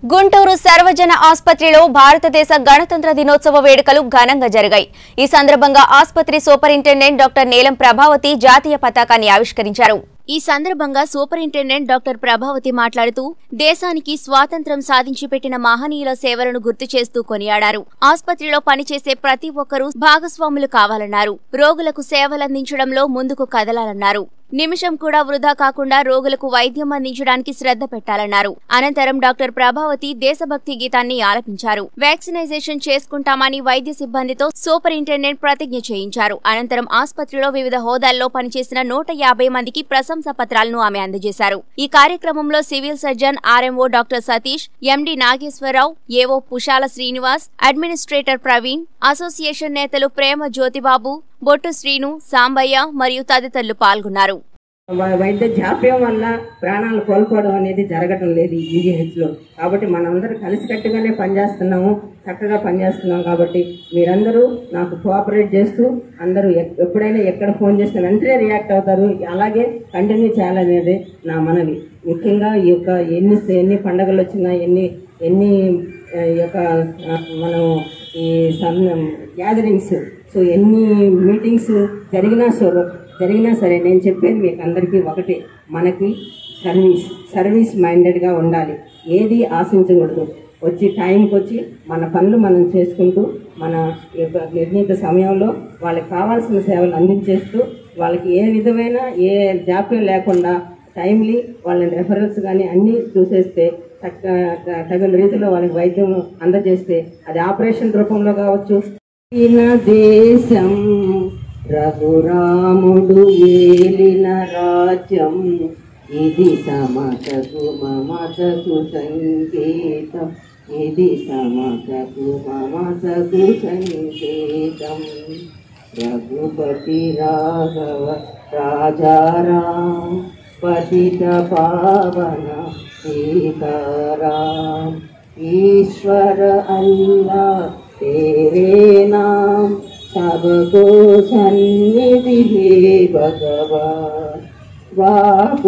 గుంటూరు సర్వజన ఆసుపత్రిలో భారతదేశ గణతంత్ర దినోత్సవ వేడుకలు ఘనంగా జరిగాయి ఈ సందర్భంగా ఆసుపత్రి సూపరింటెండెంట్ డాక్టర్ నీలం ప్రభావతి జాతీయ పతాకాన్ని ఆవిష్కరించారు ఈ సందర్భంగా సూపరింటెండెంట్ డాక్టర్ ప్రభావతి మాట్లాడుతూ దేశానికి స్వాతంత్ర్యం సాధించి పెట్టిన మహనీయుల సేవలను గుర్తు చేస్తూ కొనియాడారు ఆసుపత్రిలో పనిచేసే ప్రతి ఒక్కరూ భాగస్వాములు కావాలన్నారు రోగులకు సేవలందించడంలో ముందుకు కదలాలన్నారు నిమిషం కూడా వృధా కాకుండా రోగులకు వైద్యం అందించడానికి శ్రద్ధ పెట్టాలన్నారు అనంతరం డాక్టర్ ప్రభావతి దేశభక్తి గీతాన్ని ఆలపించారు వ్యాక్సినైజేషన్ చేసుకుంటామని వైద్య సిబ్బందితో సూపరింటెండెంట్ ప్రతిజ్ఞ చేయించారు అనంతరం ఆసుపత్రిలో వివిధ హోదాల్లో పనిచేసిన నూట యాభై మందికి ప్రశంసా పత్రాలను ఆమె అందజేశారు ఈ కార్యక్రమంలో civil surgeon RMO doctor Satish MD Nageswararao AO Pushala Srinivas administrator Praveen association నేతలు ప్రేమ జ్యోతిబాబు బొట్టు శ్రీను సాంబయ్య మరియు తదితరులు పాల్గొన్నారు వై- వైద్య జాప్యం వల్ల ప్రాణాలు కోల్పోవడం అనేది జరగటం లేదు ఈ జీజీహెచ్ లో కాబట్టి మనందరూ కలిసికట్టుగానే పనిచేస్తున్నాము చక్కగా పనిచేస్తున్నాం కాబట్టి మీరందరూ నాకు కోఆపరేట్ చేస్తూ అందరూ ఎక్- ఎప్పుడైనా ఎక్కడ ఫోన్ చేసినా వెంటనే రియాక్ట్ అవుతారు అలాగే కంటిన్యూ చేయాలనేది నా మనవి ముఖ్యంగా ఈ యొక్క ఎన్ని ఎన్ని పండుగలు వచ్చినా ఎన్ని ఎన్ని ఆ, ఈ యొక్క ఆ, మనం ఈ గ్యాదరింగ్స్ సో ఎన్ని మీటింగ్స్ జరిగినా సరే జరిగినా సరే నేను చెప్పేది మీకు అందరికీ ఒకటి మనకి సర్వీస్ సర్వీస్ మైండెడ్గా ఉండాలి ఏది ఆశించకూడదు వచ్చి టైంకి వచ్చి మన పనులు మనం చేసుకుంటూ మన యొక్క నిర్ణీత సమయంలో వాళ్ళకి కావాల్సిన సేవలు అందించేస్తూ వాళ్ళకి ఏ విధమైన ఏ జాప్యం లేకుండా టైమ్లీ వాళ్ళని రెఫరెన్స్ కానీ అన్నీ చూసేస్తే చక్క తగిన రీతిలో వాళ్ళకి వైద్యం అందజేస్తే అది ఆపరేషన్ రూపంలో కావచ్చు ఈయన దేశం రఘురాముడు ఏలిన రాజ్యం ఇది సమతకు మమతకు సంకేతం ఇది సమతకు మమతకు సంకేతం రఘుపతి రాఘవ రాజారాం పతిత పావన సీతారాం ईश्वर अल्लाह तेरे नाम सबको सन्निधि हे भगवान బాపు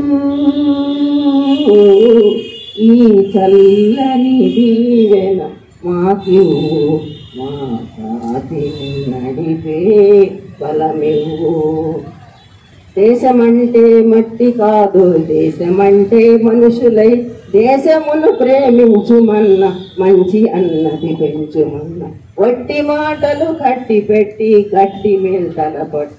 ఈ చల్లని దీవెన మాకు మా సాధిని నడిపే బలమివ్వు దేశమంటే మట్టి కాదు దేశమంటే మనుషులై దేశమును ప్రేమించుమన్న మంచి అన్నది పెంచుమన్న వట్టి మాటలు కట్టి పెట్టి గట్టి మేల్తల పట్టు